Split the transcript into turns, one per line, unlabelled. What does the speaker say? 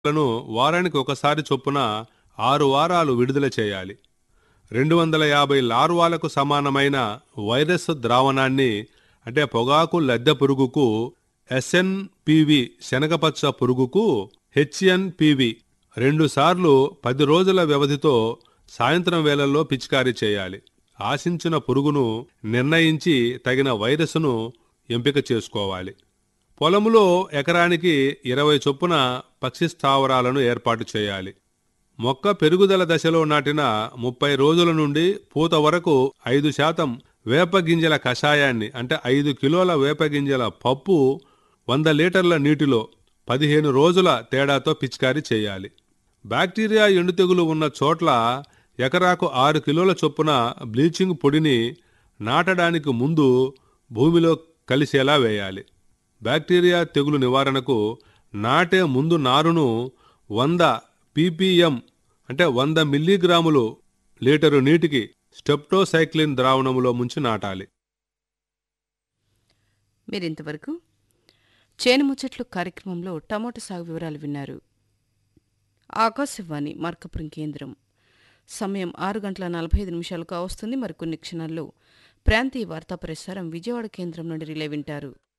లను వారానికి ఒకసారి చొప్పున ఆరు వారాలు విడుదల చేయాలి రెండు వందల యాభై లార్వాలకు సమానమైన వైరస్ ద్రావణాన్ని అంటే పొగాకు లద్దె పురుగుకు ఎస్ఎన్పివి శనగపచ్చ పురుగుకు హెచ్ఎన్పివి రెండుసార్లు పది రోజుల వ్యవధితో సాయంత్రం వేళల్లో పిచికారీ చేయాలి ఆశించిన పురుగును నిర్ణయించి తగిన వైరస్ను ఎంపిక చేసుకోవాలి పొలములో ఎకరానికి ఇరవై చొప్పున పక్షి స్థావరాలను ఏర్పాటు చేయాలి మొక్క పెరుగుదల దశలో నాటిన ముప్పై రోజుల నుండి పూత వరకు ఐదు శాతం వేప గింజల కషాయాన్ని అంటే ఐదు కిలోల వేప గింజల పప్పు వంద లీటర్ల నీటిలో పదిహేను రోజుల తేడాతో పిచికారీ చేయాలి బ్యాక్టీరియా ఎండుతెగులు ఉన్న చోట్ల ఎకరాకు ఆరు కిలోల చొప్పున బ్లీచింగ్ పొడిని నాటడానికి ముందు భూమిలో కలిసేలా వేయాలి బ్యాక్టీరియా తెగులు నివారణకు నాటే ముందు నారును వంద పీపీఎం అంటే వంద మిల్లీగ్రాములు లీటరు నీటికి స్టెప్టోసైక్లిన్ ద్రావణములో ముంచి నాటాలి
మీరింతవరకు చేను ముచ్చట్లు కార్యక్రమంలో టమోటా సాగు వివరాలు విన్నారు ఆకాశవాణి మార్కపురం కేంద్రం సమయం ఆరు గంటల నలభై ఐదు నిమిషాలకు వస్తుంది మరికొన్ని క్షణాల్లో ప్రాంతీయ వార్తా ప్రసారం విజయవాడ కేంద్రం నుండి రిలే వింటారు